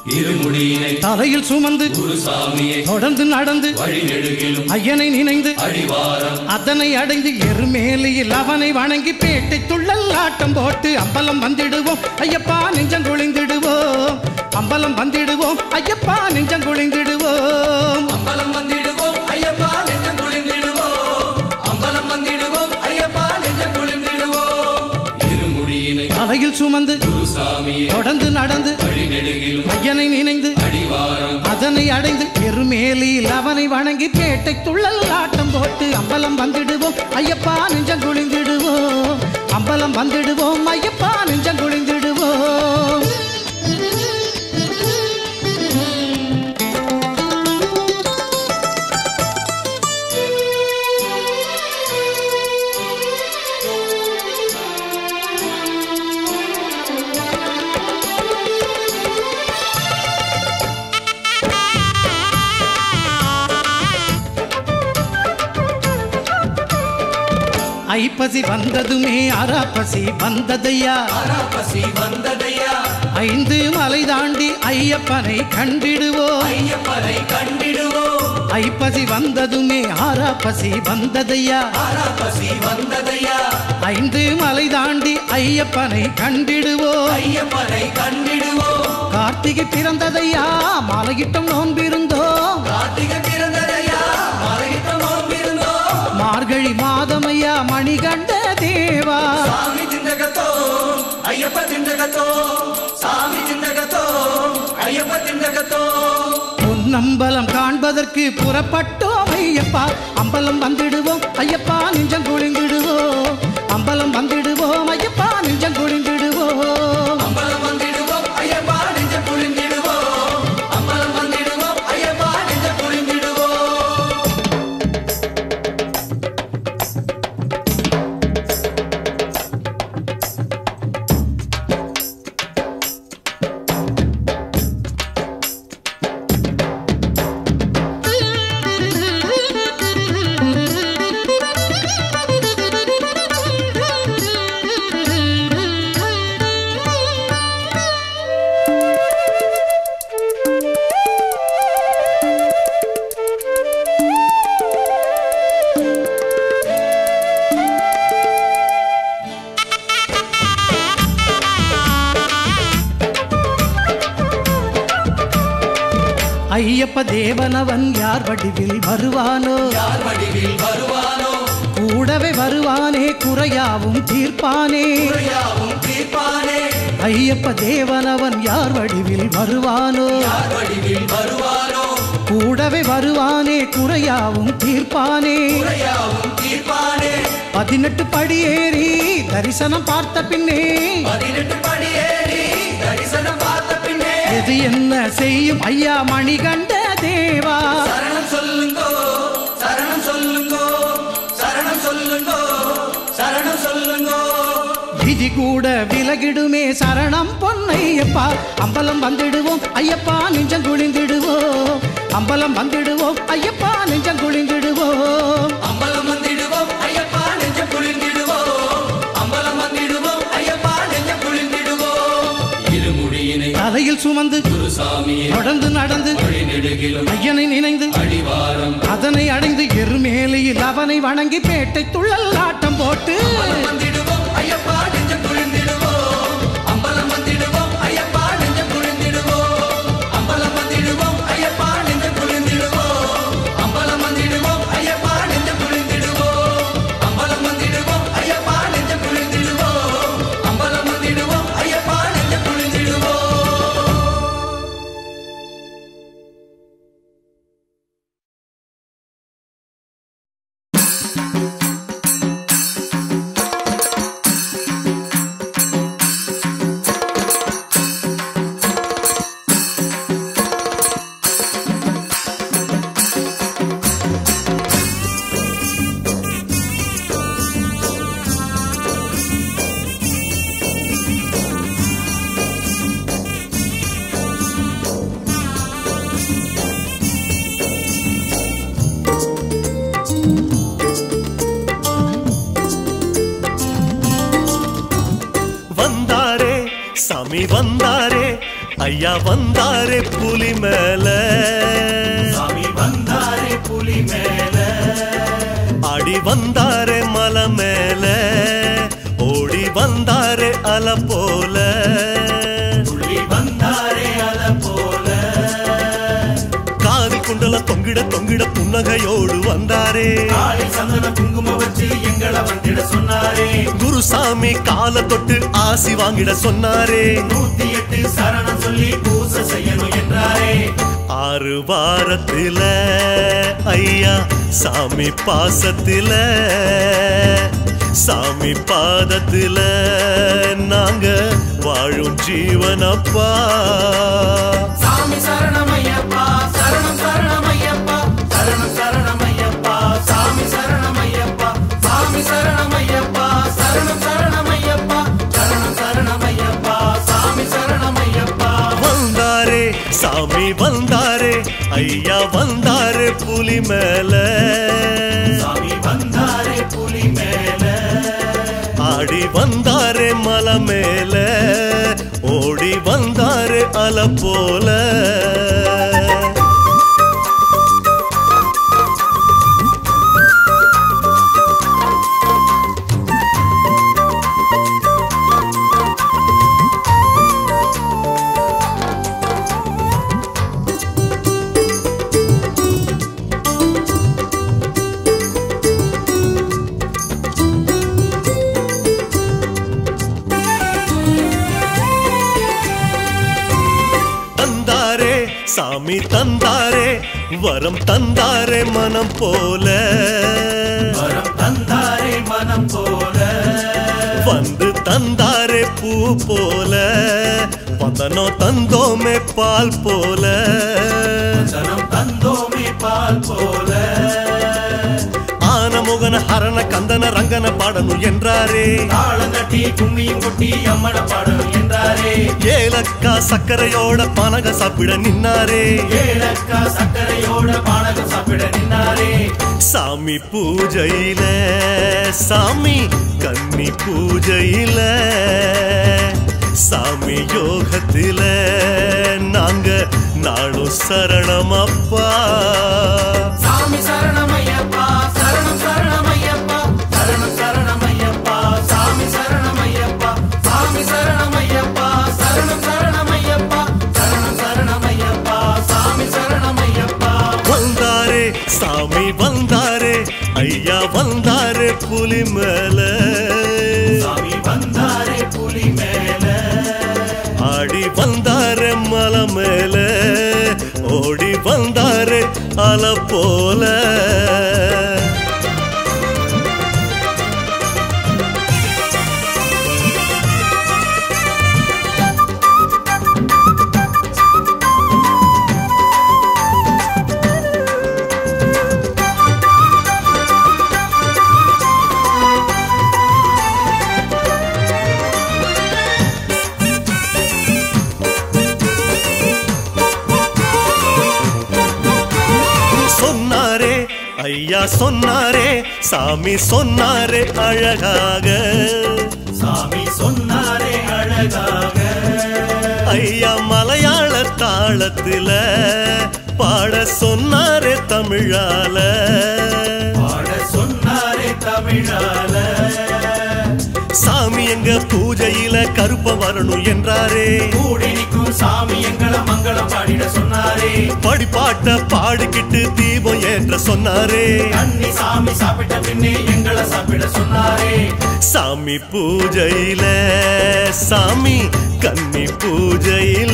இருமுடியினை தலையில் சுமந்து குருசாமியை தொடர்ந்து நடந்து வழி நெடுகிலும் ஐயனை நினைந்து அடிவாரம் அதனை அடைந்து எருமேலியில் அவனை வணங்கி பேட்டை துள்ளல் ஆட்டம் போட்டு அம்பலம் வந்திடுவோம் ஐயப்பா நெஞ்சம் குளிந்திடுவோம் அம்பலம் வந்திடுவோம் ஐயப்பா நெஞ்சம் குளிந்திடுவோம் அம்பலம் வந்திடுவோம் ஐயப்பா நெஞ்சம் குளிர்ந்திடுவோம் அம்பலம் வந்திடுவோம் ஐயப்பா நெஞ்சம் குளிர்ந்திடுவோம் இருமுடியினை தலையில் சுமந்து குருசாமியை தொடர்ந்து நடந்து வழி நெடுகிலும் ஐயனை நினைந்து அடிவாரம் அதனை அடைந்து எருமேலியில் அவனை வணங்கி பேட்டை துள்ளல் ஆட்டம் போட்டு அம்பலம் வந்திடுவோம் ஐயப்பா நெஞ்சம் குளிந்திடுவோம் அம்பலம் வந்திடுவோம் ஐயப்பா நெஞ்சம் குளிந்திடுவோம் ஐப்பசி வந்ததுமே அராப்பசி வந்ததையா பசி வந்ததையா ஐந்து மலை தாண்டி ஐயப்பனை கண்டிடுவோம் ஐயப்பனை கண்டிடுவோம் ஐப்பசி வந்ததுமே ஆராப்பசி வந்ததையா பசி வந்ததையா ஐந்து மலை தாண்டி ஐயப்பனை கண்டிடுவோம் ஐயப்பனை கண்டிடுவோம் கார்த்திகை பிறந்ததையா மாலையிட்டம் நோன்பிருந்தோம் கார்த்திகை பிறந்ததையா மறைத்த நோம்பிருந்தோம் மார்கழி மாதமையா மணிகண்ட தேவா சாமி திண்டகத்தோ ஐயப்ப திண்டகத்தோ சாமி திண்டகத்தோ ஐயப்ப திண்டகத்தோ பொன்னம்பலம் காண்பதற்கு புறப்பட்டோம் ஐயப்பா அம்பலம் வந்திடுவோம் ஐயப்பா நெஞ்சம் குளிந்திடுவோம் அம்பலம் வந்திடுவோம் ஐயப்பா நெஞ்சம் குளிந்திடுவோம் அம்பலம் வந்திடுவோம் ஐயப்பா நெஞ்ச குளிர்ந்திடுவோம் அம்பலம் வந்திடுவோம் ஐயப்பா நெஞ்ச குளிர்ந்திடுவோம் ஐயப்ப தேவனவன் யார் வடிவில் வருவானோ யார் வடிவில் வருவானோ கூடவே வருவானே குறையாவும் தீர்ப்பானே குறையாவும் தீர்ப்பானே ஐயப்ப தேவனவன் யார் வடிவில் வருவானோ யார் வடிவில் வருவானோ கூடவே வருவானே குறையாவும் தீர்ப்பானே குறையாவும் தீர்ப்பானே பதினெட்டு படியேறி தரிசனம் பார்த்த பின்னே பதினெட்டு படியேறி தரிசனம் பார்த்த பின்னே எது என்ன செய்யும் ஐயா மணிகண்ட தேவா சரணம் சொல்லுங்கோ சரணம் சொல்லுங்கோ சரணம் சொல்லுங்கோ சரணம் சொல்லுங்கோ விதி கூட விலகிடுமே சரணம் பொன்னையப்பா அம்பலம் வந்திடுவோம் ஐயப்பா நெஞ்சம் குளிந்திடுவோம் அம்பலம் வந்திடுவோம் ஐயப்பா நெஞ்சம் குளிந்திடுவோம் அம்பலம் வந்திடுவோம் ஐயப்பா நெஞ்ச குளிர்ந்திடுவோம் அம்பலம் வந்திடுவோம் ஐயப்பா நெஞ்ச குளிர்ந்திடுவோம் இருமுடியினை தலையில் சுமந்து குருசாமியை தொடர்ந்து நடந்து வழி நெடுகிலும் ஐயனை நினைந்து அடிவாரம் அதனை அடைந்து எருமேலியில் அவனை வணங்கி பேட்டை துள்ளல் ஆட்டம் போட்டு அம்பலம் வந்திடுவோம் ஐயப்பா நெஞ்ச குளிர்ந்திடுவோம் அம்பலம் வந்திடுவோம் ஐயப்பா நெஞ்ச குளிர்ந்திடுவோம் அம்பலம் வந்திடுவோம் ஐயப்பா நெஞ்ச குளிர்ந்திடுவோம் அம்பலம் வந்திடுவோம் ஐயப்பா நெஞ்ச குளிர்ந்திடுவோம் அம்பலம் வந்திடுவோம் ஐயப்பா நெஞ்ச குளிர்ந்திடுவோம் அம்பலம் வந்திடுவோம் ஐயப்பா நெஞ்ச குளிர்ந்திடுவோம் வந்தாரே சாமி வந்தாரே ஐயா வந்தாரே புலி மேல சாமி வந்தாரே புலி மேல அடி வந்தாரே மலை மேல ஓடி வந்தாரே அல போல புள்ளி வந்தாரே அல போல காதி குண்டல தொங்கிட தொங்கிட புன்னகையோடு வந்தாரே காளி சந்தன குங்குமம் வச்சு எங்களை வந்திட சொன்னாரே குருசாமி கால தொட்டு ஆசி வாங்கிட சொன்னாரே நூத்தி எட்டு சரணம் சொல்லி பூசை செய்யணும் என்றாரே ஆறு வாரத்தில ஐயா சாமி பாசத்தில சாமி பாதத்தில நாங்க வாழும் ஜீவனப்பா சாமி சரணமையப்பா சரணம் சரணமையப்பா சரணம் சரணமையப்பா சாமி சரணமையப்பா சாமி சரணமையப்பா சரணம் சரணமையப்பா சரணம் சரணமையப்பா சாமி சரணமையப்பா வந்தாரே சாமி வந்தாரே ஐயா வந்தாரே புலி மேல சாமி வந்தாரே புலி மேல ஆடி வந்தாரே மலை மேல ஓடி வந்தாரே அல போல தந்தாரே சாமி தந்தாரே வரம் தந்தாரே மனம் போல வரம் தந்தாரே மனம் போல வந்து தந்தாரே பூ போல வந்தனோ தந்தோமே பால் போல தனம் தந்தோமே பால் போல ஆனமுகன ஹரண கந்தன ரங்கன பாடணும் என்றாரே தாளம் தட்டி கும்மியும் கொட்டி அம்மட பாடணும் என்றாரே ஏலக்கா சக்கரையோட பனக சாப்பிட நின்னாரே ஏலக்கா சக்கரையோட பானகம் சாப்பிட நின்னாரே சாமி பூஜையில சாமி கன்னி பூஜையில சாமி யோகத்தில நாங்க நாளும் சரணம் அப்பா சாமி சரணமையப்பா சரணம் சரணமையப்பா சரணம் சரணமையப்பா சாமி சரணமையப்பா சாமி சரணமையப்பா சரணம் சரணமையப்பா சரணம் சரணமையப்பா சாமி சரணமையப்பா வந்தாரே சாமி வந்தாரே ஐயா வந்தாரே புலி மேல சாமி வந்தாரே புலி மேல ஆடி வந்தாரே மலை மேல ஓடி வந்தாரே அல போல சொன்னாரே ஐயா சொன்னாரே சாமி சொன்னாரே அழகாக சாமி சொன்னாரே அழகாக ஐயா மலையாள தாளத்தில பாட சொன்னாரே தமிழால பாட சொன்னாரே தமிழால சாமி எங்க பூஜையில கருப்ப வரணும் என்றாரே கூடி நிற்கும் சாமி எங்களை மங்களம் பாடிட சொன்னாரே படிப்பாட்ட பாடிக்கிட்டு தீபம் ஏற்ற சொன்னாரே கண்ணி சாமி சாப்பிட்ட பின்னே எங்களை சாப்பிட சொன்னாரே சாமி பூஜையில சாமி கன்னி பூஜையில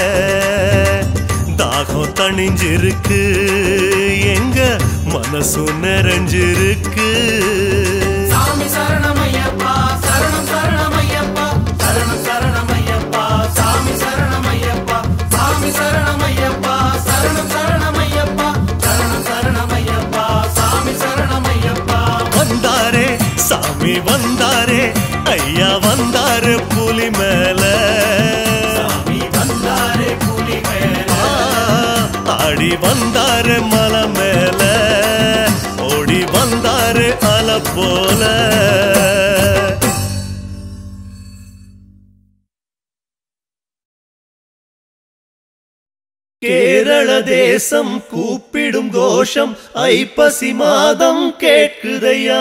தாகம் தணிஞ்சிருக்கு எங்க மனசு நிறைஞ்சிருக்கு சாமி சரணமையப்பா சரணம் சரணமையப்பா சரணம் சரணமையப்பா சாமி சரணமையப்பா சாமி சரணமையப்பா சரணம் சரணமையப்பா சரணம் சரணமையப்பா சாமி சரணமையப்பா வந்தாரே சாமி வந்தாரே ஐயா வந்தாரு புலி மேல சாமி வந்தாரே புலி மேல ஆ, ஆடி வந்தாரு மலை மேல ஓடி வந்தாரு அல போல கேரள தேசம் கூப்பிடும் கோஷம் ஐப்பசி மாதம் கேட்குதையா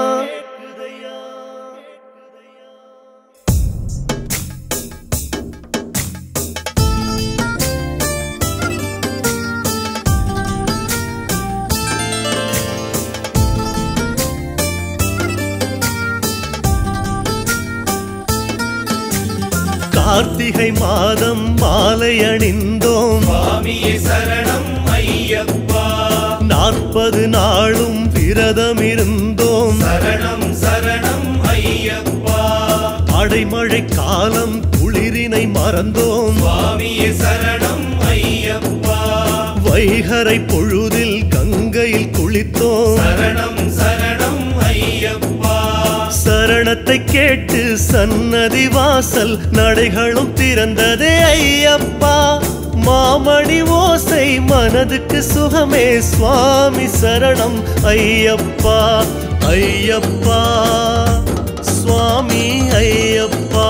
கார்த்திகை மாதம் மாலை அணிந்தோம் சுவாமியே சரணம் ஐயப்பா நாற்பது நாளும் விரதம் இருந்தோம் சரணம் சரணம் ஐயப்பா அடைமழை காலம் குளிரினை மறந்தோம் சுவாமியே சரணம் ஐயப்பா வைகரை பொழுதில் கங்கையில் குளித்தோம் சரணம் சரணம் ஐயப்பா சரணத்தை கேட்டு சன்னதி வாசல் நடைகளும் திறந்ததே ஐயப்பா மாமணி ஓசை மனதுக்கு சுகமே சுவாமி சரணம் ஐயப்பா ஐயப்பா சுவாமி ஐயப்பா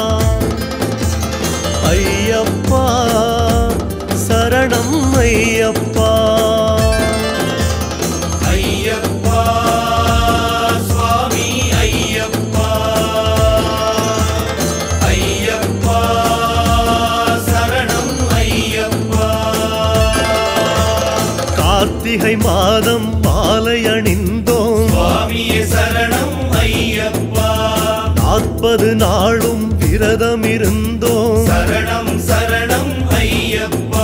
ஐயப்பா சரணம் ஐயப்பா ஐயப்பா சுவாமி ஐயப்பா ஐயப்பா சரணம் ஐயப்பா கார்த்திகை மாதம் மாலை அணிந்தோம் சுவாமியே சரணம் ஐயப்பா நாற்பது நாளும் விரதம் இருந்தோம் சரணம் சரணம் ஐயப்பா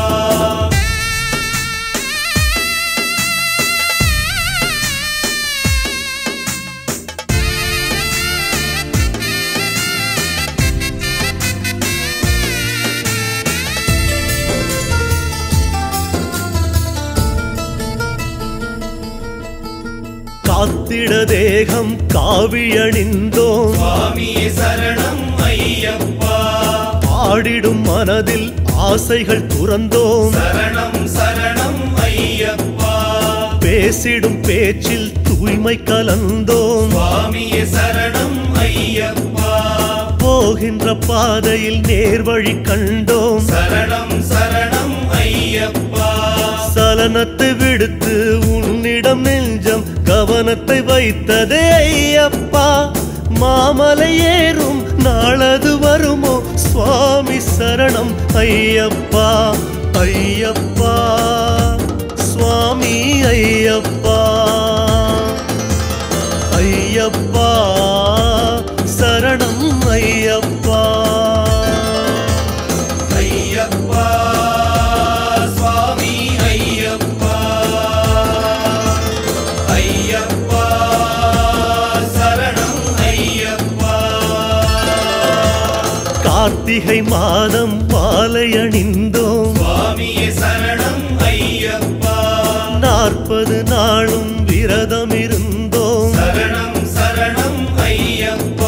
காத்திட தேகம் காவி அணிந்தோம் சுவாமியே சரணம் ஐயப்பா ஆடிடும் மனதில் ஆசைகள் துறந்தோம் சரணம் சரணம் ஐயப்பா பேசிடும் பேச்சில் தூய்மை கலந்தோம் சுவாமியே சரணம் ஐயப்பா போகின்ற பாதையில் நேர்வழி கண்டோம் சரணம் சரணம் ஐயப்பா சலனத்தை விடுத்து உன்னிடம் நெஞ்சம் கவனத்தை வைத்ததே ஐயப்பா மாமலை ஏறும் நாளது வருமோ சுவாமி சரணம் ஐயப்பா ஐயப்பா சுவாமி ஐயப்பா ஐயப்பா சரணம் ஐயப்பா ஐயப்பா சுவாமி ஐயப்பா ஐயப்பா சரணம் ஐயப்பா கார்த்திகை மாதம் மாலை அணிந்தோம் சுவாமியே சரணம் ஐயப்பா நாற்பது நாளும் விரதம் இருந்தோம் சரணம் சரணம் ஐயப்பா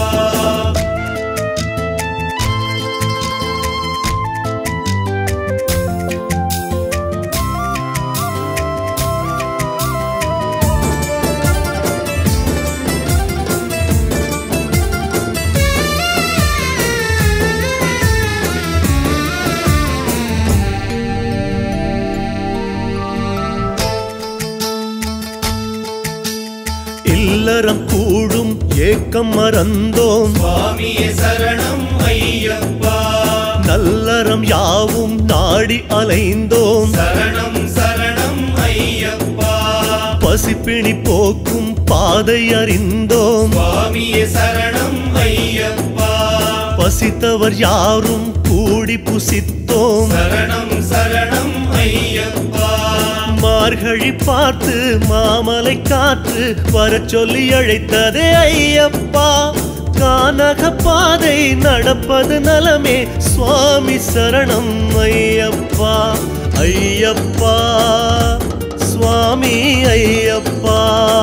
இல்லறம் கூடும் ஏக்கம் மறந்தோம் சுவாமியே சரணம் ஐயப்பா நல்லறம் யாவும் நாடி அலைந்தோம் சரணம் சரணம் ஐயப்பா பசிப்பிணி போக்கும் பாதை அறிந்தோம் சுவாமியே சரணம் ஐயப்பா பசித்தவர் யாரும் கூடி புசித்தோம் சரணம் சரணம் ஐயப்பா மார்கழி பார்த்து மாமலை காற்று வரச் சொல்லி அழைத்ததே ஐயப்பா கானக பாதை நடப்பது நலமே சுவாமி சரணம் ஐயப்பா ஐயப்பா சுவாமி ஐயப்பா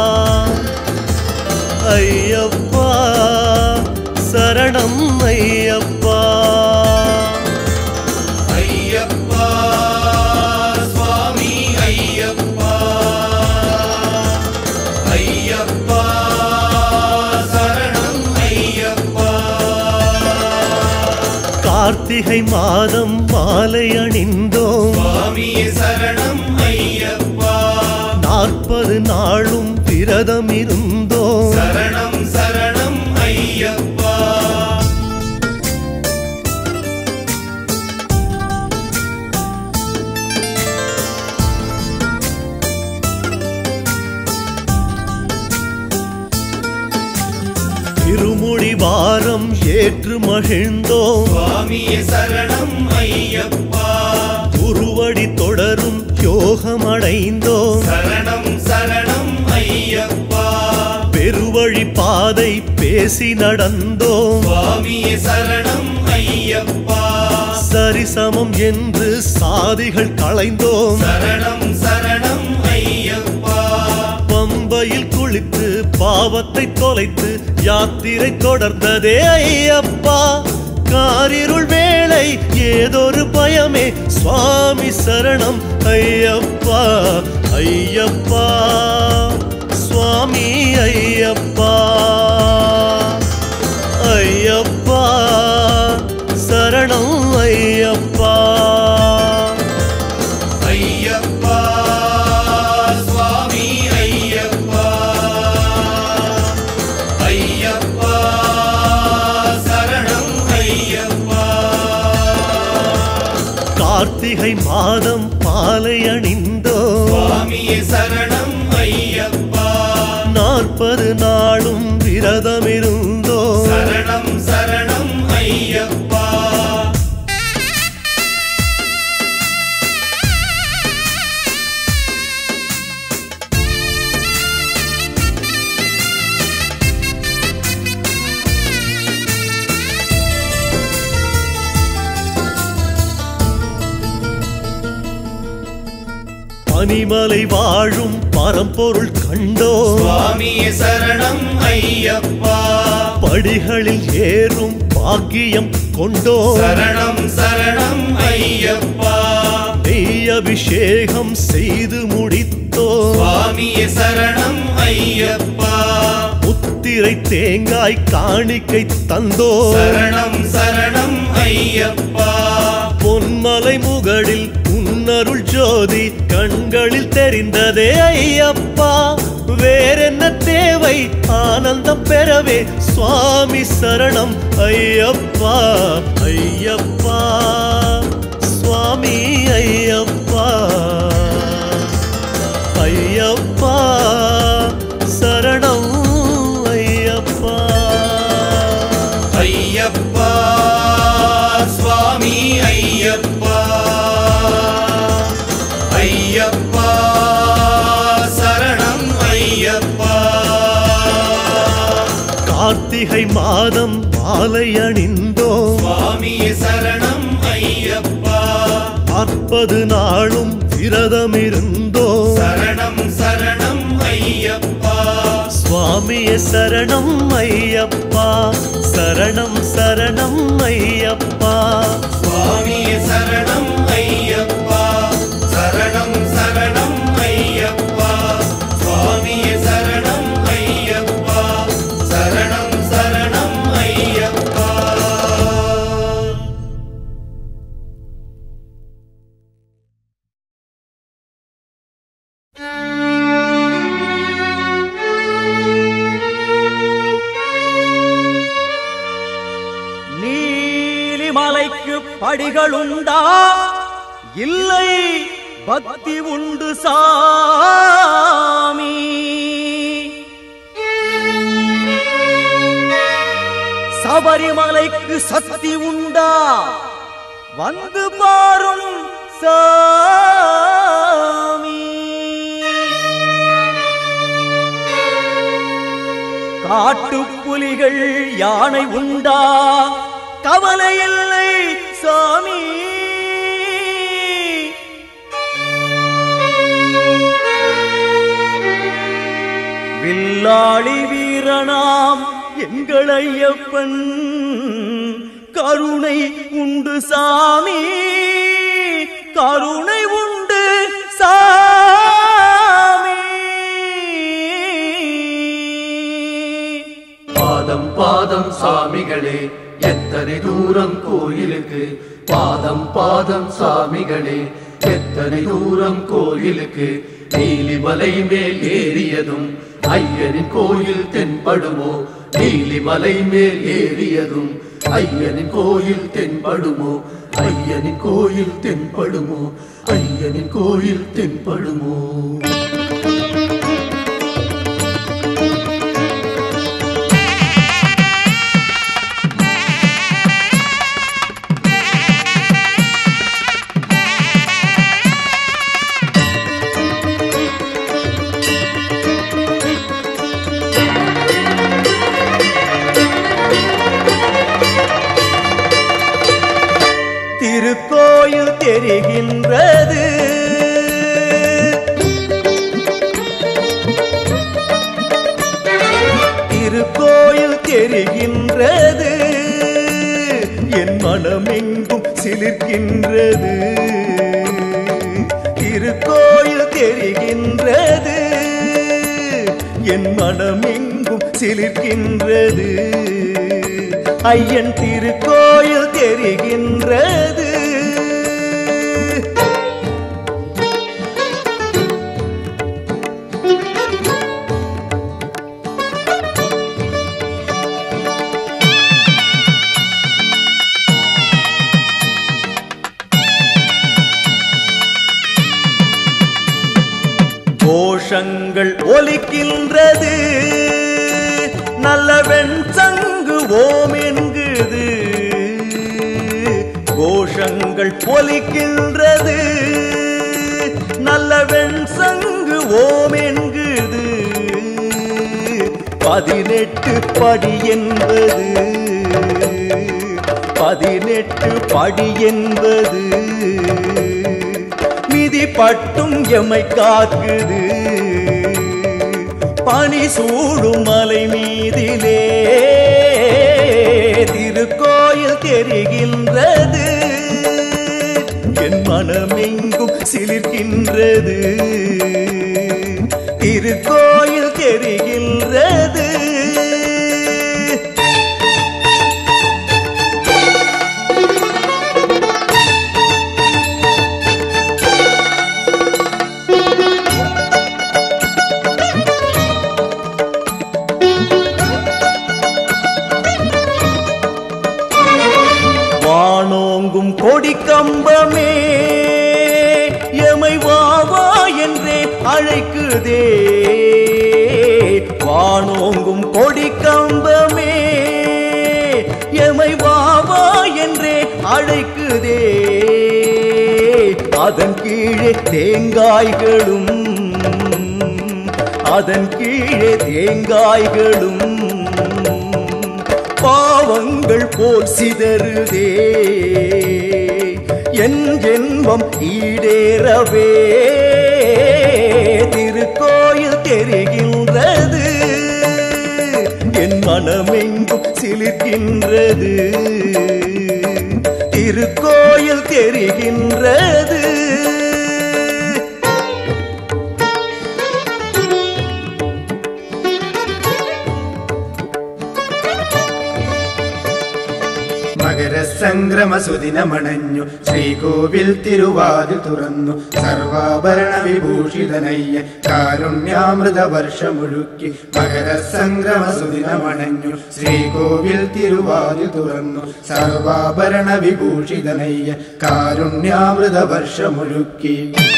ஐயப்பா சரணம் ஐயப்பா ஐயப்பா சுவாமி ஐயப்பா ஐயப்பா சரணம் ஐயப்பா கார்த்திகை மாதம் மாலை அணிந்தோம் சுவாமியே சரணம் ஐயப்பா நாற்பது நாளும் விரதம் இருந்தோம் சரணம் சரணம் ஐயப்பா திருமுடி வாரம் ஏற்று மகிழ்ந்தோம் சுவாமியே சரணம் ஐயப்பா குருவடி தொடரும் யோகம் அடைந்தோம் சரணம் சரணம் ஐயப்பா பெருவழி பாதை பேசி நடந்தோம் சுவாமியே சரணம் ஐயப்பா சரிசமம் என்று சாதிகள் களைந்தோம் சரணம் சரணம் ஐயப்பா பம்பையில் குளித்து பாவத்தை தொலைத்து யாத்திரை தொடர்ந்ததே ஐயப்பா காரிருள் வேளை ஏதொரு பயமே சுவாமி சரணம் ஐயப்பா ஐயப்பா சுவாமி ஐயப்பா ஐயப்பா சரணம் ஐயப்பா ஐயப்பா சுவாமி ஐயப்பா ஐயப்பா சரணம் ஐயப்பா கார்த்திகை மாதம் மாலை அணிந்தோம் சுவாமியே சரணம் ஐயப்பா நாற்பது நாளும் விரதம் இருந்தோம் சரணம் சரணம் ஐயப்பா பனிமலை வாழும் பரம்பொருள் கண்டோம் சுவாமியே சரணம் ஐயப்பா படிகளில் ஏறும் பாக்கியம் கொண்டோம் சரணம் சரணம் ஐயப்பா நெய் அபிஷேகம் செய்து முடித்தோம் சுவாமியே சரணம் ஐயப்பா முத்திரை தேங்காய் காணிக்கை தந்தோம் சரணம் சரணம் ஐயப்பா பொன்மலை முகடில் உன்னருள் ஜோதி கண்களில் தெரிந்ததே ஐயப்பா வேறென்ன தேவை ஆனந்தம் பெறவே சுவாமி சரணம் ஐயப்பா ஐயப்பா சுவாமி ஐயப்பா ஐயப்பா சரணம் ஐயப்பா ஐயப்பா சுவாமி ஐயப்பா ஐயப்பா சரணம் ஐயப்பா கார்த்திகை மாதம் மாலை அணிந்தோம் சுவாமியே சரணம் ஐயப்பா நாற்பது நாளும் விரதம் இருந்தோம் சரணம் சரணம் ஐயப்பா சுவாமியே சரணம் ஐயப்பா சரணம் சரணம் ஐயப்பா சுவாமியே சரணம் ஐயப்பா சரணம் சரணம் ஐயப்பா சுவாமியே சரணம் ஐயப்பா சரணம் சரணம் ஐயப்பா நீலிமலைக்கு படிகளுண்டா இல்லை பக்தி உண்டு சாமி சபரிமலைக்கு சக்தி உண்டா வந்து பாரும் சாமி காட்டுப்புலிகள் யானை உண்டா கவலை இல்லை சாமி வில்லாளி வீரனாம் எங்கள் ஐயப்பன் கருணை உண்டு சாமி கருணை உண்டு சாமி பாதம் பாதம் சாமிகளே எத்த எத்தனை தூரம் கோயிலுக்கு பாதம் பாதம் சாமிகளே எத்தனை தூரம் கோயிலுக்கு நீலிமலை மேல் ஏறியதும் ஐயனின் கோயில் தென்படுமோ நீலிமலை மேல் ஏறியதும் ஐயனின் கோயில் தென்படுமோ ஐயனின் கோயில் தென்படுமோ ஐயனின் கோயில் தென்படுமோ திருக்கோயில் தெரிகின்றது திருக்கோயில் தெரிகின்றது என் மனமெங்கும் சிலிர்க்கின்றது திருக்கோயில் தெரிகின்றது என் மனமெங்கும் சிலிர்க்கின்றது ஐயன் திருக்கோயில் தெரிகின்றது கோஷங்கள் ஒலிக்கின்றது நல்ல வெண்சங்கு ஓம் என்குது கோஷங்கள் ஒலிக்கின்றது நல்ல வெண்சங்கு ஓம் என்குது பதினெட்டு படி என்பது பதினெட்டு படி என்பது மிதி பட்டும் எமை காக்குது பனி சூடும் மலை மீதிலே திருக்கோயில் தெரிகின்றது என் மனமெங்கும் சிலிர்க்கின்றது திருக்கோயில் தெரிகின்றது வானோங்கும் கொடி கம்பமே எமை வா வா என்றே அழைக்குதே வானோங்கும் கொடி கம்பமே எமை வா வா என்றே அழைக்குதே அதன் கீழே தேங்காய்களும் அதன் கீழே தேங்காய்களும் பாவங்கள் போல் சிதறுதே என் ஜென்மம் ஈடேறவே திருக்கோயில் தெரிகின்றது என் மனமெங்கும் சிலிர்க்கின்றது திருக்கோயில் தெரிகின்றது മകര സംക്രമ സുദിനമണഞ്ഞു ശ്രീകോവിൽ തിരുവാതിൽ തുറന്നു സർവാഭരണ വിഭൂഷിതനയ്യ കാരുണ്യാമൃത വർഷമൊഴുക്കി മകര സംക്രമ സുദിനമണഞ്ഞു ശ്രീകോവിൽ തിരുവാതിൽ തുറന്നു സർവാഭരണ വിഭൂഷിതനയ്യ കാരുണ്യാമൃത വർഷമൊഴുക്കി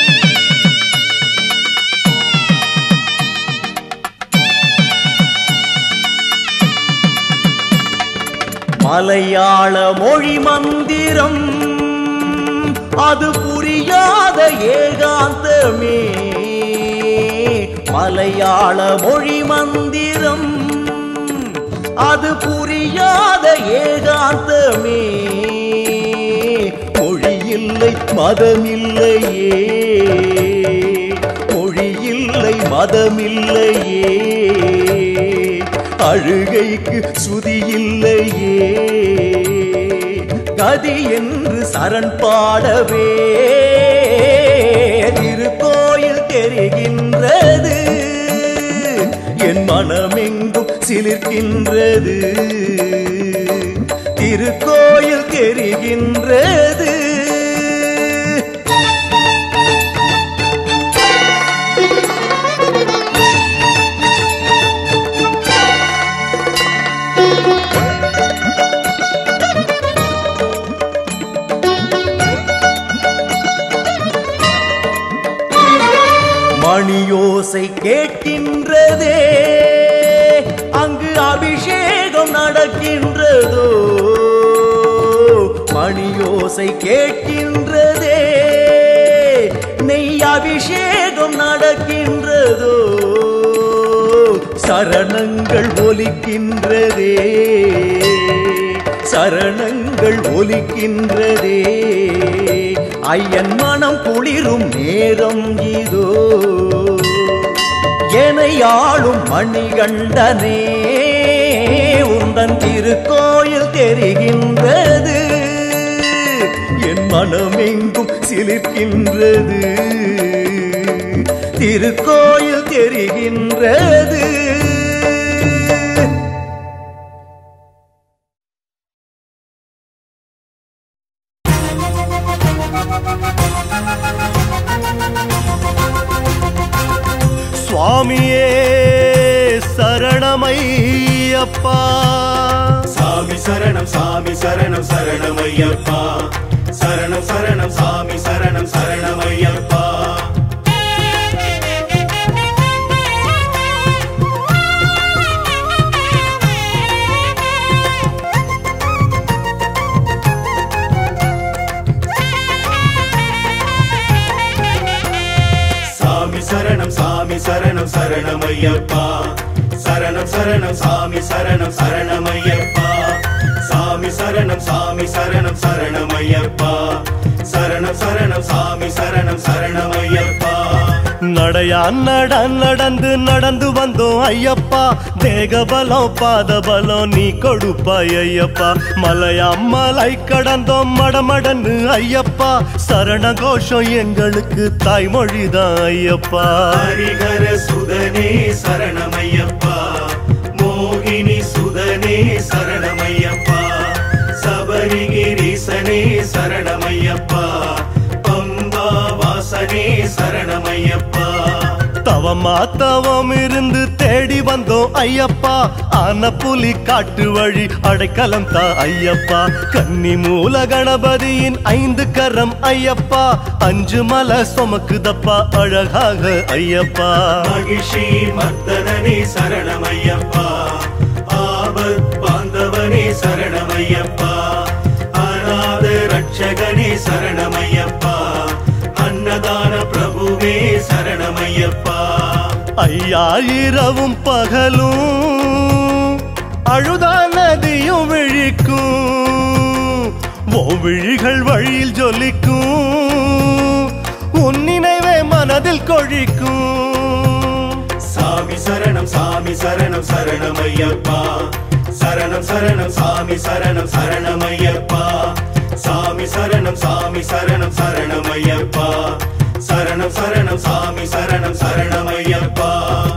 மலையாள மொழி மந்திரம் அது புரியாத ஏகாந்தமே மலையாள மொழி மந்திரம் அது புரியாத ஏகாந்தமே மொழி இல்லை மதமில்லையே மொழி இல்லை மதமில்லையே அழுகைக்கு சுதி இல்லையே கதி என்று சரண் பாடவே திருக்கோயில் தெரிகின்றது என் மனமெங்கும் சிலிர்க்கின்றது திருக்கோயில் தெரிகின்றது மணியோசை கேட்கின்றதே அங்கு அபிஷேகம் நடக்கின்றதோ மணியோசை கேட்கின்றதே நெய் அபிஷேகம் நடக்கின்றதோ சரணங்கள் ஒலிக்கின்றதே சரணங்கள் ஒலிக்கின்றதே ஐயன் மனம் குளிரும் நேரம் இதோ எனை ஆளும் மணிகண்டனே உந்தன் திருக்கோயில் தெரிகின்றது என் மனமெங்கும் சிலிர்க்கின்றது திருக்கோயில் தெரிகின்றது சுவாமியே சரணமையப்பா சாமி சரணம் சாமி சரணம் சரணமையப்பா சரணம் சரணம் சாமி சரணம் சரணமையப்பா சாமி சரணம் சாமி சரணம் சரணமையப்பா சரணம் சரணம் சாமி சரணம் சரணமையப்பா சாமி சரணம் சாமி சரணம் சரணமையப்பா சரணம் சரணம் சாமி சரணம் சரணமையப்பா நடையா நட நடந்து நடந்து வந்தோம் ஐயப்பா தேக பலம் பாத பலம் நீ கொடுப்பாய் ஐயப்பா மலையா மலை கடந்தோம் மடமடன்னு ஐயப்பா சரண கோஷம் எங்களுக்கு தாய்மொழிதான் ஐயப்பா ஹரிஹர சுதனே சரணமையப்பா மோகினி சுதனே சரணமையப்பா சபரிகிரீசனே சரணமையப்பா பம்பா வாசனே சரணமையப்பா தவமா தவம் இருந்து தேடி வந்தோம் ஐயப்பா ஆன புலி காட்டு வழி அடைக்கலம் தா ஐயப்பா கன்னி மூல கணபதியின் ஐந்து கரம் ஐயப்பா அஞ்சு மலை சுமக்குதப்பா அழகாக ஐயப்பா மகிஷி மர்தனனே சரணமையப்பா ஆபத் பாந்தவனே சரணமையப்பா அநாத ரட்சகனே சரணமையப்பா அன்னதான பிரபுவே சரணமையப்பா ஐயா இரவும் பகலும் அழுதா நதியும் விழிக்கும் ஓ விழிகள் வழியில் ஜொலிக்கும் உன் நினைவே மனதில் கொழிக்கும் சாமி சரணம் சாமி சரணம் சரணமையப்பா சரணம் சரணம் சாமி சரணம் சரணமையப்பா சாமி சரணம் சாமி சரணம் சரணமையப்பா சரணம் சரணம் சாமி சரணம் சரணமையப்பா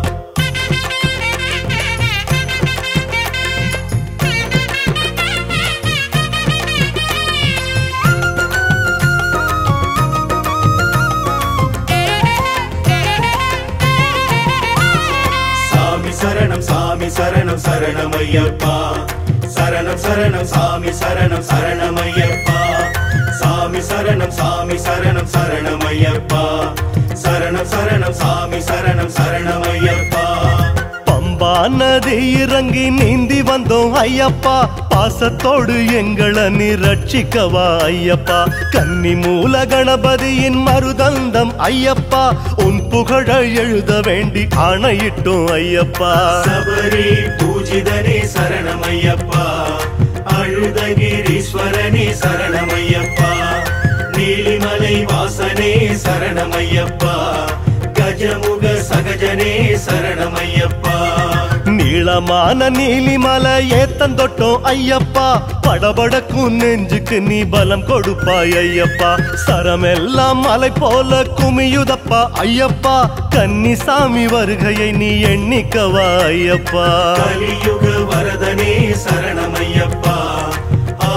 சாமி சரணம் சாமி சரணம் சரணமையப்பா சரணம் சரணம் சாமி சரணம் சரணமையப்பா சாமி சரணம் சாமி சரணம் சரணமையப்பா சரணம் சரணம் சாமி சரணம் சரணமையப்பா பம்பா நதி இறங்கி நீந்தி வந்தோம் ஐயப்பா பாசத்தோடு எங்களை நீ ரட்சிக்கவா ஐயப்பா கன்னி மூல கணபதியின் மருதந்தம் ஐயப்பா உன் புகழ எழுத வேண்டி ஆணையிட்டோம் ஐயப்பா சபரி பூஜிதனே சரணமையப்பா அழுதகிரீஸ்வரனே சரணமையப்பா நீலிமலை வாசனே சரணமையப்பா கஜமுக சகஜனே சரணமையப்பா நீளமான நீலிமலை ஏத்தந்தொட்டோம் ஐயப்பா படபடக்கும் நெஞ்சுக்கு நீ பலம் கொடுப்பாய் ஐயப்பா சரமெல்லாம் மலை போல குமியுதப்பா ஐயப்பா கன்னிசாமி வருகையை நீ எண்ணிக்கவா ஐயப்பா கலியுக வரதனே சரணமையப்பா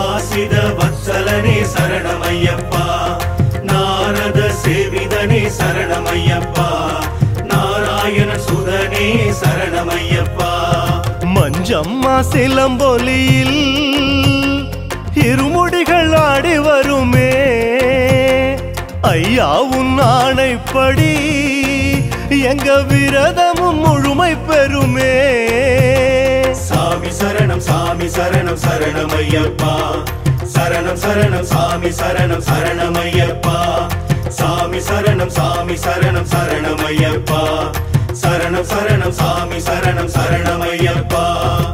நாவித வத்சலனே சரணமையப்பா நாரத சேவிதனே சரணமையப்பா நாராயண சுதனே சரணமையப்பா மஞ்சம்மா சிலம்பொலியில் இருமுடிகள் ஆடி வருமே ஐயா உன் ஆணைப்படி எங்க விரதமும் முழுமை பெறுமே சாமி சரணம் சாமி சரணம் சரணமையப்பா சரணம் சரணம் சாமி சரணம் சரணமையப்பா சாமி சரணம் சாமி சரணம் சரணமையப்பா சரணம் சரணம் சாமி சரணம் சரணமையப்பா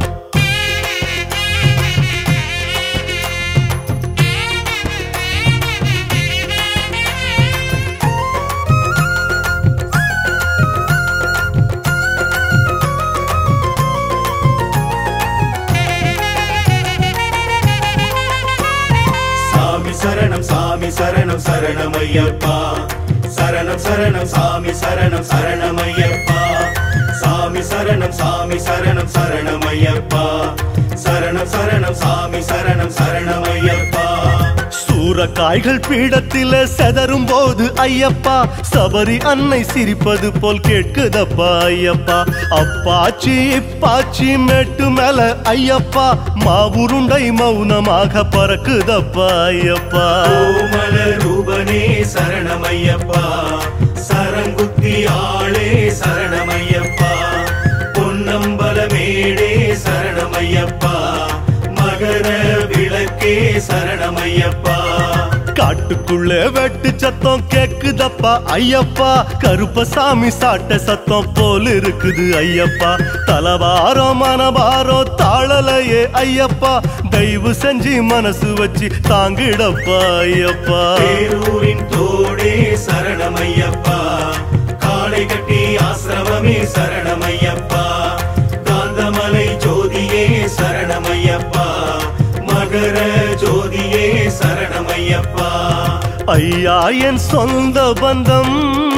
சாமி சரணம் சாமி சரணம் சரணமையப்பா சரணம் சரணம் சாமி சரணம் சரணமையப்பா சாமி சரணம் சாமி சரணம் சரணமையப்பா சரணம் சரணம் சாமி சரணம் சரணமையப்பா சூறக்காய்கள் பீடத்தில செதறும் போது ஐயப்பா சபரி அன்னை சிரிப்பது போல் கேட்குதப்பா ஐயப்பா அப்பாச்சி இப்பாச்சி மேட்டு மேல ஐயப்பா மாவுருண்டை மௌனமாக பறக்குதப்பா ஐயப்பா கோமல ரூபனே சரணமையப்பா சரங்குத்தி ஆளே சரணமையப்பா பொன்னம்பல மேடே சரணமையப்பா மகர விளக்கே சரணமையப்பா காட்டுக்குள்ள வெட்டு சத்தம் கேக்குதப்பா ஐயப்பா கருப்பசாமி சாட்ட சத்தம் போல் இருக்குது ஐயப்பா தலவாரம் மனபாரம் தாழலையே ஐயப்பா தயவு செஞ்சு மனசு வச்சு தாங்கிடப்பா ஐயப்பா பேரூரின் தோடே சரணமையப்பா காளை கட்டி ஆசிரமமே சரணமையப்பா காந்தமலை ஜோதியே சரணமையப்பா மகர ஜோதியே சரணமையப்பா ஐயா என் சொந்த பந்தம்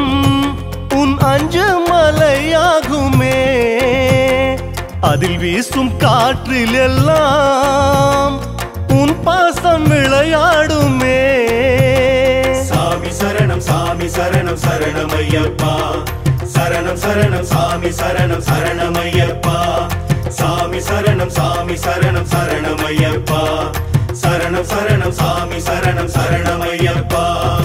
உன் அஞ்சு மலையாகுமே அதில் வீசும் காற்றில் எல்லாம் உன் பாசம் விளையாடுமே சாமி சரணம் சாமி சரணம் சரணமையப்பா சரணம் சரணம் சாமி சரணம் சரணமையப்பா சாமி சரணம் சாமி சரணம் சரணமையப்பா சரணம் சரணம் சாமி சரணம் சரணமையப்பா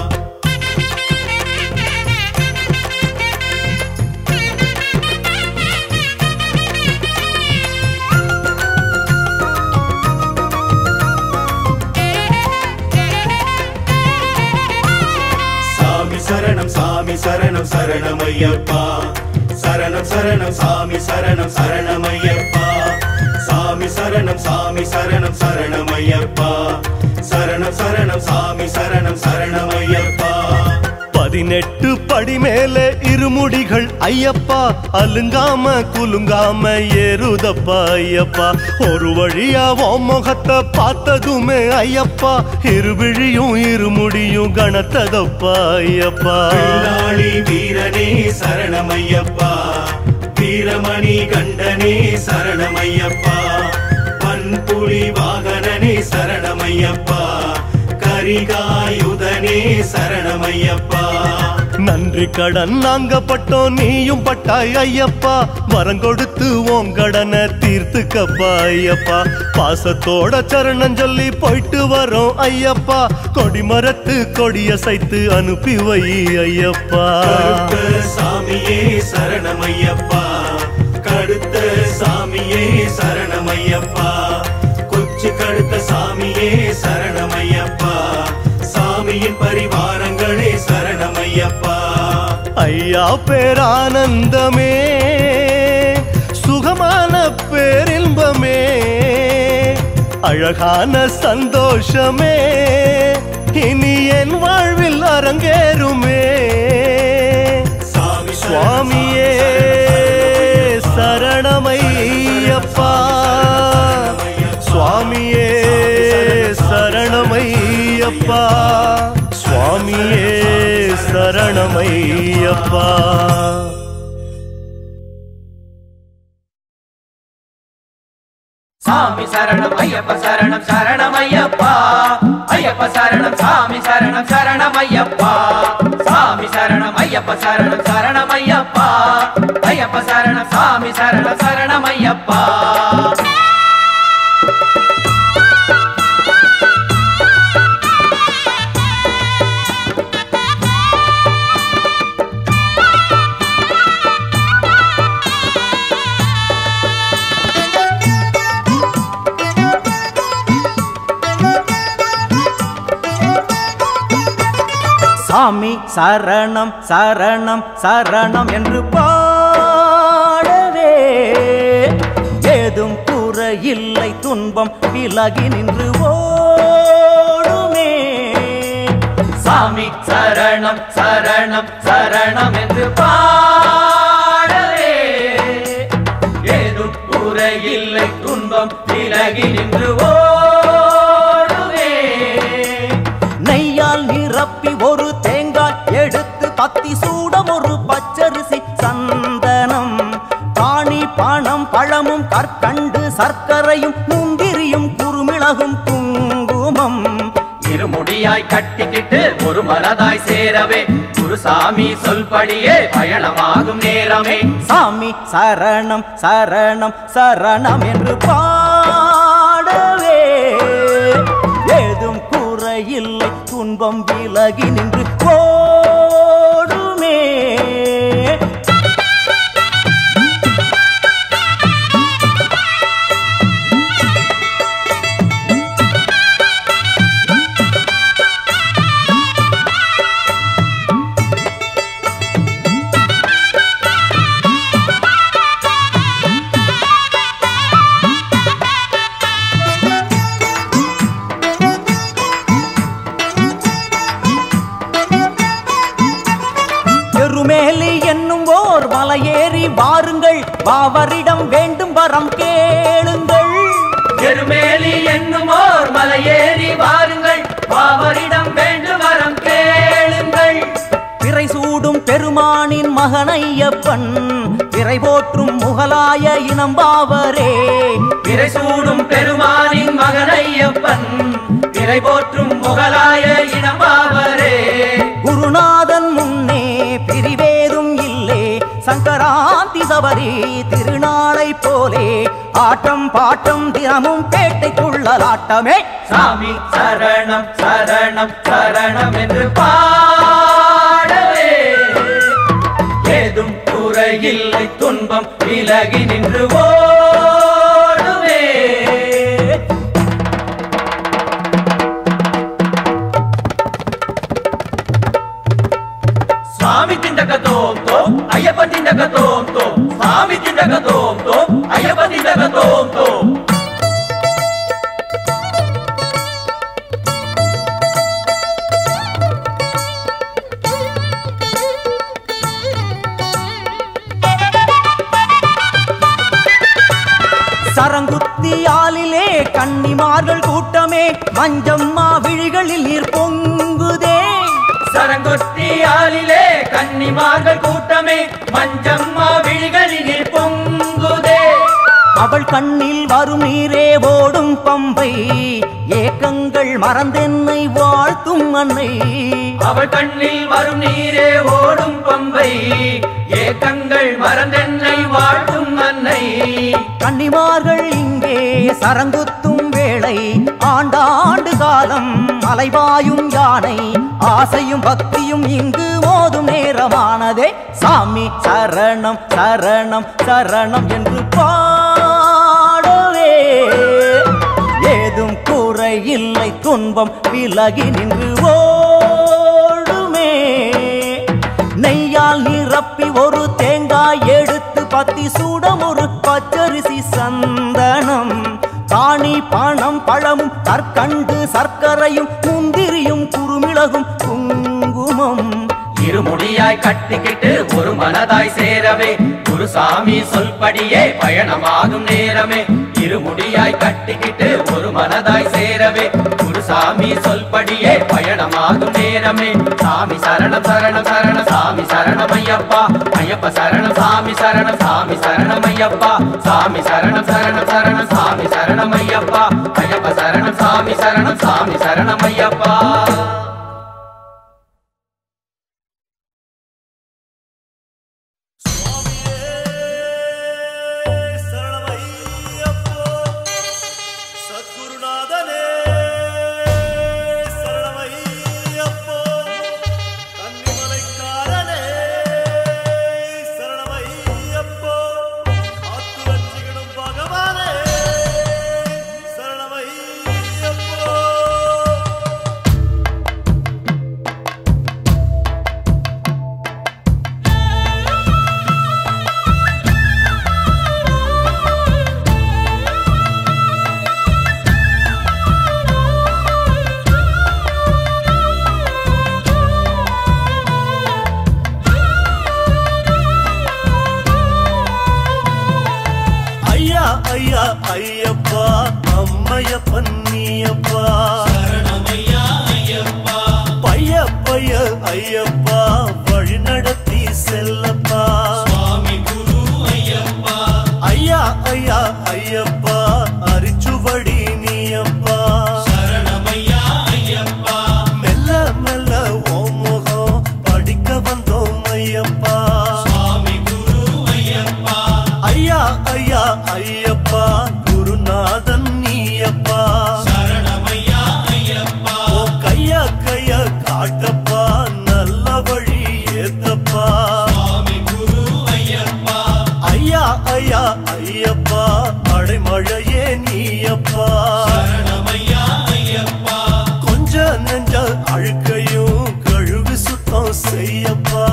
சாமி சரணம் சாமி சரணம் சரணமையப்பா சரணம் சரணம் சாமி சரணம் சரணமையப்பா சாமி சரணம் சாமி சரணம் சரணமையப்பா சரணம் சரணம் சாமி சரணம் சரணமையப்பா பதினெட்டு படி மேலே இருமுடிகள் ஐயப்பா அலுங்காம குலுங்காம ஏறுதப்பா ஐயப்பா ஒரு வழியா உன் முகத்தை பார்த்ததுமே ஐயப்பா இருவிழியும் இருமுடியும் கணத்ததப்பா ஐயப்பா பிள்ளாளி வீரனே சரணமையப்பா வீரமணி கண்டனே சரணமையப்பா பன்புலி வாகனனே சரணமையப்பா கரிகாயுதனே சரணமையப்பா நன்றி கடன் நாங்க பட்டோம் நீயும் பட்டாய் ஐயப்பா வரம் கொடுத்து உன் கடனை தீர்த்துக்கப்பா ஐயப்பா பாசத்தோட சரணம் சொல்லி போயிட்டு வரோம் ஐயப்பா கொடிமரத்து கொடிய சைத்து அனுப்பி வை ஐயப்பா கருத்த சாமியே சரணமையப்பா கடுத்த சாமியே சரணமையப்பா கொச்சு கடுத்த சாமியே சரணமையப்பா சாமியின் பரிவாரங்களே சரணமையப்பா ஐயா பேரானந்தமே சுகமான பேரின்பமே அழகான சந்தோஷமே இனி என் வாழ்வில் அரங்கேறுமே சாமி சுவாமியே சரணமையப்பா சுவாமியே சரணமையப்பா சுவாமியே சரணமையப்பா சாமி சரணம் ஐயப்ப சரணம் சரணம் ஐயப்பா ஐயப்ப சரணம் சாமி சரணம் சரணம் ஐயப்பா சாமி சரணம் ஐயப்ப சரணம் சரணம் ஐயப்பா ஐயப்ப சரணம் சாமி சரணம் சரணம் ஐயப்பா சாமி சரணம் சரணம் சரணம் என்று பாடவே ஏதும் குறையில்லை துன்பம் விலகி நின்று ஓடுமே சாமி சரணம் சரணம் சரணம் என்று பாடவே ஏதும் குறையில்லை துன்பம் விலகி நின்று ஓடுவே நெய்யால் நிரப்பி ஒரு தேங்காய் எடுத்து பத்தி சூடம் ஒரு பச்சரிசி சந்தனம் காணி பணம் பழமும் கற்கண்டு சர்க்கரையும் முந்திரியும் குறுமிளகும் குங்குமம் இருமுடியாய் கட்டிக்கிட்டு ஒரு மனதாய் சேரவே குருசாமி சொல்படியே பயணமாகும் நேரமே சாமி சரணம் சரணம் சரணம் என்று பாடவே ஏதும் குறையில்லை துன்பம் விலகி நின்று ஓடுமே எருமேலி என்னும் ஓர் மலையேறி வாருங்கள் பாவரிடம் வேண்டும் வரம் கேளுங்கள் எருமேலி என்னும் ஓர் மலையேறி வாருங்கள் பாவரிடம் வேண்டும் வரம் கேளுங்கள் பிறை சூடும் பெருமானின் மகனையப்பன் பிறை போற்றும் முகலாய இனம் பாவரே பிறை சூடும் பெருமானின் மகனையப்பன் பிறை போற்றும் முகலாய இனமாவரே குருநாதன் முன்னே பிரிவேதும் இல்லே சங்கராந்தி சபரி திருநாளை போலே ஆட்டம் பாட்டம் தினமும் பேட்டைக்குள்ளலாட்டமே சாமி சரணம் சரணம் சரணம் என்று பாடவே ஏதும் குறையில்லை துன்பம் விலகி நின்று ஓடுவே స్వామి తిండక తోం తోం అయ్యప్ప తిండక తోం తోం స్వామి తిండక తోం తోం అయ్యప్ప తిండక తోం తోం சரங்குத்தியாலிலே கன்னிமார்கள் கூட்டமே மஞ்சம்மா விழிகளில் நீர் பொங்குதே சரங்கொத்தியாலிலே கன்னிமார்கள் கூட்டமே மஞ்சம்மா விழிகளில் பொங்குதே அவள் கண்ணில் வரும் நீரே ஓடும் பம்பை ஏக்கங்கள் மறந்தென்னை வாழ்த்தும் அன்னை அவள் கண்ணில் வரும் நீரே ஓடும் பம்பை ஏக்கங்கள் மறந்தென்னை வாழ்த்தும் அன்னை கன்னிமார்கள் இங்கே சரங்குத்தும் வேளை ஆண்டாண்டு காலம் அலைவாயும் யானை ஆசையும் பக்தியும் இங்கு மோதும் நேரமானதே சாமி சரணம் சரணம் சரணம் என்று பாடவே ஏதும் குறையில்லை துன்பம் விலகி நின்று ஓடுமே நெய்யால் நிரப்பி ஒரு தேங்காய் எடுத்து பத்தி சூடம் ஒரு பச்சரிசி சந்தனம் காணி பணம் பழமும் கற்கண்டு சர்க்கரையும் முந்திரியும் குறுமிளகும் குங்குமம் இருமுடியாய் கட்டிக்கிட்டு ஒரு மனதாய் சேரவே குருசாமி சொல்படியே பயணமாகும் நேரமே இருமுடியாய் கட்டிக்கிட்டு ஒரு மனதாய் சேரவே குரு சாமி சொல்படியே பயணமாகும் நேரமே சாமி சரணம் சரணம் சரணம் சாமி சரணம் ஐயப்பா ஐயப்ப சரணம் சாமி சரணம் சாமி சரணம் ஐயப்பா சாமி சரணம் சரணம் சரணம் சாமி சரணம் ஐயப்பா ஐயப்ப சரணம் சாமி சரணம் சாமி சரணம் ஐயப்பா சத்குருநாதனே சரணமையப்போ கன்னிமலைக்காரனே சரணமையப்போ காத்து ரட்சிக்கணும் பகவானே சரணமையப்போ ஐயா ஐயா ஐயப்பா அம்மையப்பன் நீயப்பா பைய பைய ஐயப்பா வழி நடத்தி செல்லப்பா ஐயா ஐயா ஐயப்பா அரிச்சுவடி நீயப்பா மெல்ல மெல்ல ஓ முகம் படிக்க வந்தோம் ஐயப்பா ஐயா ஐயா ஐயப்பா குருநாதன் நீயப்பா ஓ கையா கையா காட்டப்பா நல்ல வழி ஏத்தப்பா ஐயா ஐயா ஐயப்பா அடைமழையே நீயப்பா கொஞ்ச நெஞ்ச அழுக்கையும் கழுவி சுத்தம் செய்யப்பா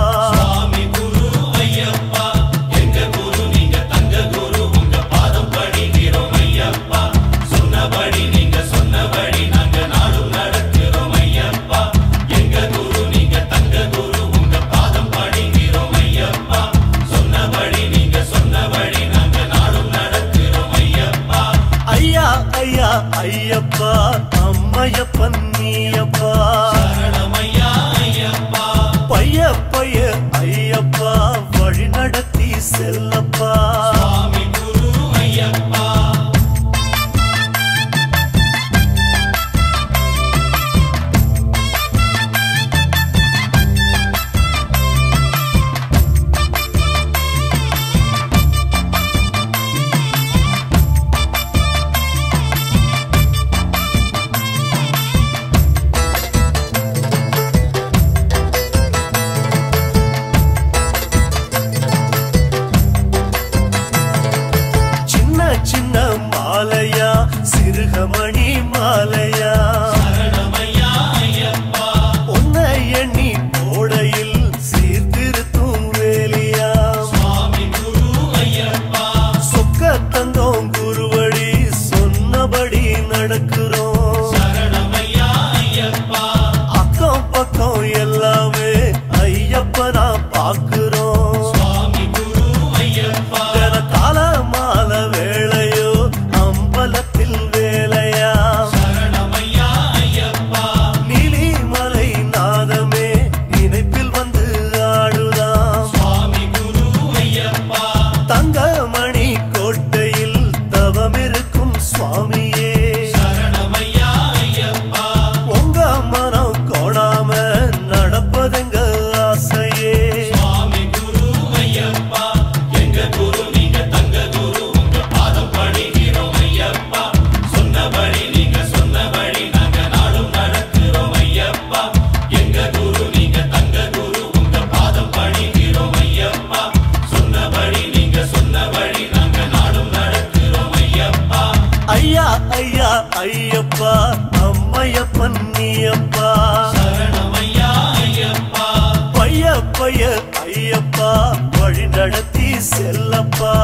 ஐயா ஐயா ஐயப்பா அம்மையப்பன் நீயப்பா பைய பைய ஐயப்பா வழி நடத்தி செல்லப்பா சின்ன சின்ன மாலையா சிறுகமணி மாலையா உன்னை எண்ணி கோடையில் சீர்திருத்தும் வேலியா சொக்க தந்தோம் குருவடி சொன்னபடி நடக்கிறோம் அக்கம் பக்கம் எல்லாமே ஐயப்பனா பாக்குறோம் தின கால மால வேளையோ அம்பலத்தில் வேலையா நீலிமலை நாதமே நினைப்பில் வந்து ஆடுதாம் தங்கமணி கோட்டையில் தவமிருக்கும் சுவாமியே உங்க மனம் கோணாம நடப்பதுங்க ஆசையே ஐயா ஐயா ஐயப்பா அம்மையப்பன் நீயப்பா பைய பைய ஐயப்பா வழி நடத்தி செல்லப்பா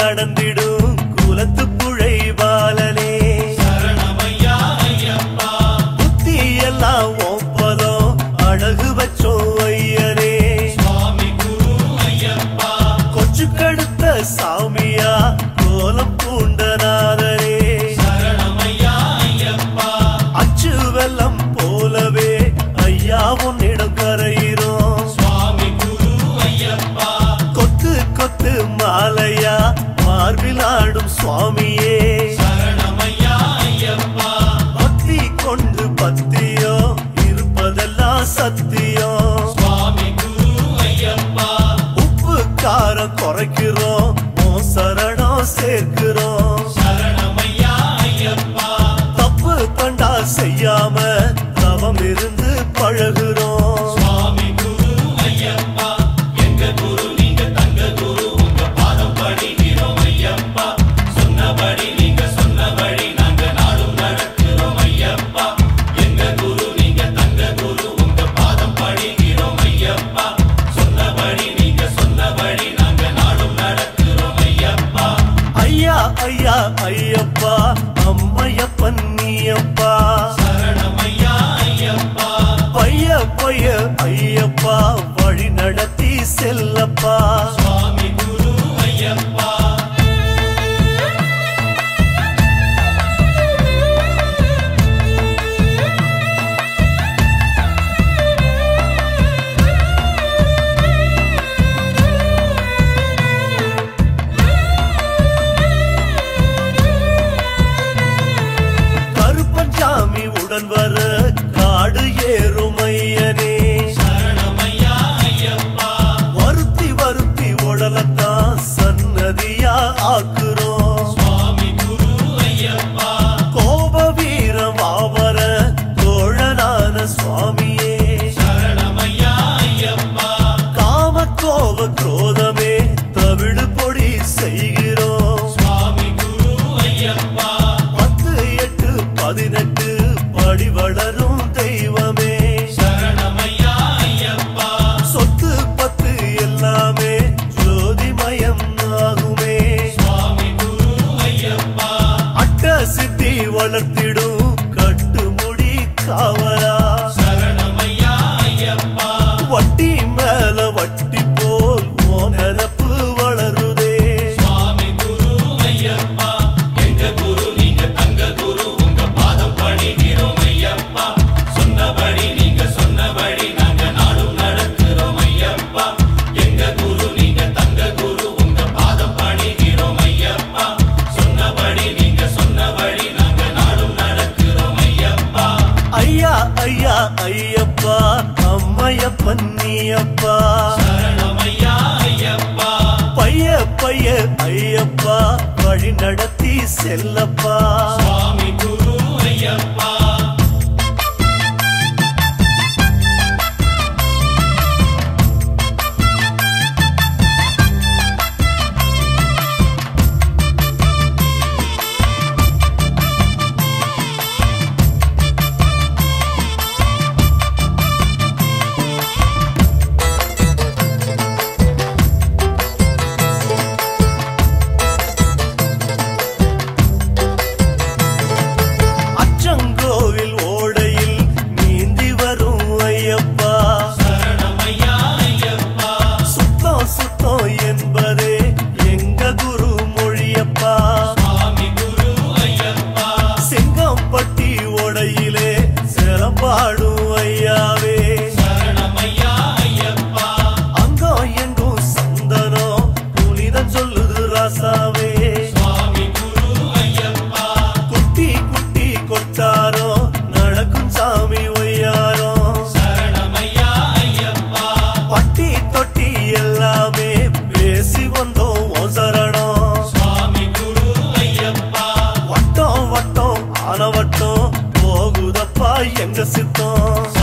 நடந்திடும் குலத்து புழை பாலனே சரணமையா ஐயப்பா புத்தி எல்லாம் ஒப்பதம் அழகு வச்சோம் ஐயனே சுவாமி குரு ஐயப்பா கொச்சு கடுத்த சாமியா கோலம் பூண்டநாதரே சரணமையா ஐயப்பா அச்சு வெள்ளம் போலவே ஐயா உன்னிடம் கரையிறோம் சுவாமி குரு ஐயப்பா கொத்து கொத்து மாலையா மார்பில் ஆடும் சுவாமியே சரணமையா ஐயப்பா பக்தி கொண்டு பத்தியோ இருப்பதெல்லாம் சத்தியம் சுவாமி குரு ஐயப்பா உப்பு காரம் குறைக்கிறோம் உன் சரணம் சேர்க்கிறோம் சரணமையா ஐயப்பா தப்பு தண்டா செய்யாம தவம் இருந்து பழகுறோம் சுவாமி குரு ஐயப்பா எங்க குரு நீங்க தங்க குரு உங்க பாதம் படிக்கிறோம் ஐயப்பா சொன்னபடி நீங்க சொன்ன வழி நாங்க நாடும் நடக்கிறோம் ஐயப்பா எங்க குரு நீங்க தங்க குரு உங்க பாதம் படிக்கிறோம் ஐயப்பா சொன்னபடி நீங்க சொன்ன வழி நாங்க நாடும் நடக்கிறோம் ஐயப்பா ஐயா ஐயா ஐயப்பா அம்மையப்பன் நீயப்பா சரணமையா ஐயப்பா பைய பைய ஐயப்பா வழி நடத்தி செல்லப்பா சுவாமி குரு ஐயப்பா கருப்பஞ்சாமி உடன் வர காடு ஏறும் ஐயனே சரணமையா ஐயப்பா வருத்தி வருத்தி உடலத்தான் சன்னதியா ஆக்குறோம் சுவாமி குரு ஐயப்பா கோப வீரம் ஆவர தோழனான சுவாமியே சரணமையா ஐயப்பா காம கோப குரோதமே தவிழு பொடி செய்கிறோம் சுவாமி குரு ஐயப்பா பத்து எட்டு பதினெட்டு படி வளரும் தெய்வமே சரணமையா ஐயப்பா சொத்து பத்து எல்லாமே ஜோதிமயம் ஆகுமே சுவாமி குரு ஐயப்பா அட்ட சித்தி வளர்த்திடும் கட்டுமுடி காவலா சரணமையா ஐயப்பா வட்டி மேல வட்டி போல் ஓனரப்பு வளருதே சுவாமி குரு ஐயப்பா எங்க குரு நீங்க தங்க குரு உங்க பாதம் பணிகிறோம் ஐயப்பா சொன்னபடி நீங்க சொன்னபடி நாங்க நாடும் நடக்கிறோம் ஐயப்பா எங்க குரு நீங்க தங்க குரு உங்க பாதம் பணிகிறோம் ஐயப்பா சொன்னபடி நீங்க சொன்னபடி நாங்க நாடும் நடக்கிறோம் ஐயப்பா ஐயா ஐயா ஐயப்பா அம்மையப்பன் நீயப்பா சரணமையா ஐயப்பா பைய பைய ஐயப்பா வழி நடத்தி செல்லப்பா சுவாமி குரு ஐயப்பா அச்சங்கோவில் ஓடையில் நீந்தி வரும் ஐயப்பா சரணமையா ஐயப்பா சுத்தம் சுத்தம் என்பதே எங்க குரு மொழியப்பா சுவாமி குரு ஐயப்பா செங்கம்பட்டி ஓடையிலே சிறப்பாடும் ஐயாவே சரணமையா ஐயப்பா அங்கம் எங்கும் சந்தனம் புனிதம் சொல்லுது ராசாவே சுவாமி குரு ஐயப்பா குட்டி குட்டி கொட்டாரோ நடக்கும் சாமி ஒய்யாரோ சரணமையா ஐயப்பா பட்டி தொட்டி எல்லாமே பேசி வந்தோம் உன் சரணம் சுவாமி குரு ஐயப்பா வட்டம் வட்டம் ஆன வட்டம் போகுதப்பா எங்க சித்தம்